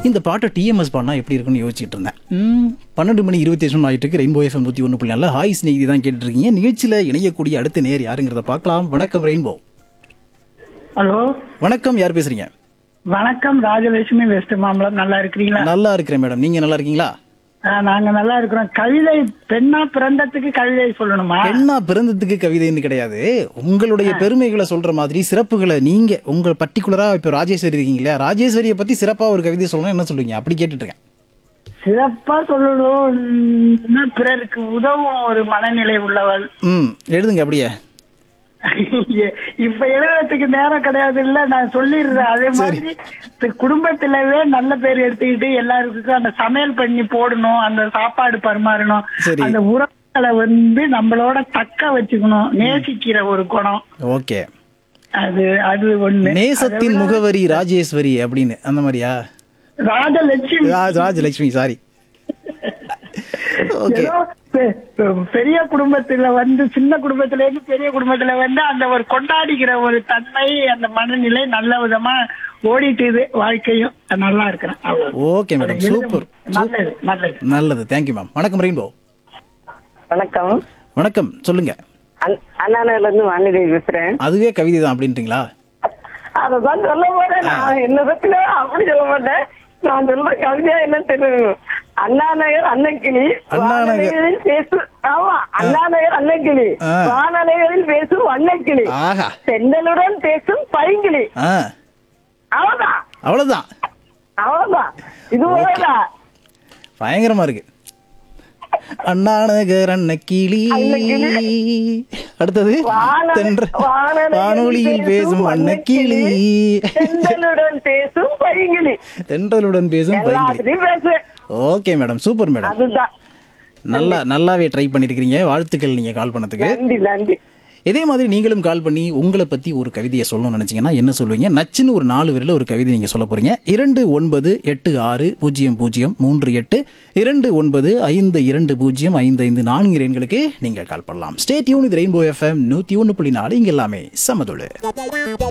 இந்த பாட்டை டிஎம்எஸ் பாடினா எப்படி இருக்குன்னு யோசிச்சுட்டு இருந்தேன் ம், பன்னெண்டு மணி இருபத்தி நிமிஷம் ஆயிட்டு இருக்கு ரெயின்போ எஃப்எம் நூற்றி ஒன்று புள்ளி நாலு ஹாய் ஸ்நேகிதி தான் கேட்டுட்டு இருக்கீங்க நிகழ்ச்சியில் இணையக்கூடிய அடுத்த நேர் யாருங்கிறத பார்க்கலாம் வணக்கம் ரெயின்போ ஹலோ வணக்கம் யார் பேசுறீங்க வணக்கம் ராஜலட்சுமி வெஸ்ட் மாம்பலம் நல்லா இருக்கிறீங்களா நல்லா இருக்கிறேன் மேடம் நீங்க நல்லா இருக்கீங்களா ஆ, நாங்க நல்லா இருக்கிறோம் கவிதை பெண்ணா பிறந்ததுக்கு கவிதை சொல்லணுமா பெண்ணா பிறந்ததுக்கு கவிதைன்னு கிடையாது உங்களுடைய பெருமைகளை சொல்ற மாதிரி சிறப்புகளை நீங்க உங்க பர்டிகுலரா இப்ப ராஜேஸ்வரி இருக்கீங்க இல்லையா ராஜேஸ்வரியை பத்தி சிறப்பா ஒரு கவிதை சொல்லணும் என்ன சொல்லுவீங்க அப்படி கேட்டுட்டு இருக்கேன் சிறப்பா சொல்லணும் இன்னும் பிறருக்கு உதவும் ஒரு மனநிலை உள்ளவள் ம் எழுதுங்க அப்படியே இப்ப எழுதுறதுக்கு நேரம் கிடையாது இல்ல நான் சொல்லிடுறேன் அதே மாதிரி இப்ப குடும்பத்திலவே நல்ல பேர் எடுத்துக்கிட்டு எல்லாருக்கும் அந்த சமையல் பண்ணி போடணும் அந்த சாப்பாடு பரிமாறணும் சரி. அந்த உறவுகளை வந்து நம்மளோட தக்க வச்சுக்கணும் நேசிக்கிற ஒரு குணம் ஓகே அது அது ஒண்ணு நேசத்தின் முகவரி ராஜேஸ்வரி அப்படின்னு அந்த மாதிரியா ராஜலட்சுமி ராஜ் ராஜலட்சுமி சாரி ஓகே ஏதோ பெ- பெ- பெரிய குடும்பத்துல வந்து சின்ன குடும்பத்துல இருந்து பெரிய குடும்பத்துல வந்து அந்த ஒரு கொண்டாடிக்கிற ஒரு தன்மை அந்த மனநிலை நல்ல விதமா ஓடிட்டுது வாழ்க்கையும் நல்லா இருக்கிறேன் அவ்வளவு. ஓகே மேடம் சூப்பர் நல்லது நல்லது நல்லது தேங்க்யூ மேம் வணக்கம் ரெயின்போ வணக்கம் வணக்கம் சொல்லுங்க அண்- அண்ணாநகர்ல இருந்து வாணிதேவி பேசுறேன் அதுவே கவிதை தான் அப்படின்றீங்களா அததான் சொல்ல போறேன் நான் என்ன பத்தில அப்படி சொல்ல மாட்டேன் நான் சொல்ற கவிதையா என்ன தெரியும் அண்ணாநகர் அன்னக்கிளி அண்ணாநகர். வானலைகளில் பேசும் ஆமா அண்ணாநகர் அன்னக்கிளி ஆ. வானலைகளில் பேசும் வண்ணக்கிளி ஆஹா செந்தலுடன் பேசும் பைங்கிளி ஆ அவ்வளவுதான் அவ்வளவுதான் அவ்வளவுதான் இது ஒரேதான் பயங்கரமா இருக்கு அண்ணாநகர் அன்னக்கிளி அடுத்தது வானலை- தென்ற வானலைகளில் வானொலியில் பேசும் அன்னக்கிளி செந்தலுடன் பேசும் பைங்கிளி தென்றலுடன் பேசும் பைங்கிளி எல்லாத்துலயும் பேசுவேன் ஓகே மேடம் சூப்பர் மேடம் அதுதான் நல்லா நல்லாவே ட்ரை பண்ணிருக்கீங்க வாழ்த்துக்கள் நீங்க கால் பண்ணதுக்கு நன்றி நன்றி இதே மாதிரி நீங்களும் கால் பண்ணி உங்களை பத்தி ஒரு கவிதையை சொல்லணும்னு நினைச்சீங்கன்னா என்ன சொல்லுவீங்க நச்சுன்னு ஒரு நாலு வரையில ஒரு கவிதை நீங்க சொல்ல போறீங்க இரண்டு ஒன்பது எட்டு ஆறு பூஜ்ஜியம் பூஜ்ஜியம் மூன்று எட்டு இரண்டு ஒன்பது ஐந்து இரண்டு பூஜ்ஜியம் ஐந்து ஐந்து நான்கு எண்களுக்கு நீங்க கால் பண்ணலாம் ஸ்டே டியூன் இது ரெயின்போ எஃப்எம் நூத்தி ஒன்று புள்ளி நாலு இங்க எல்லாமே சமதுளு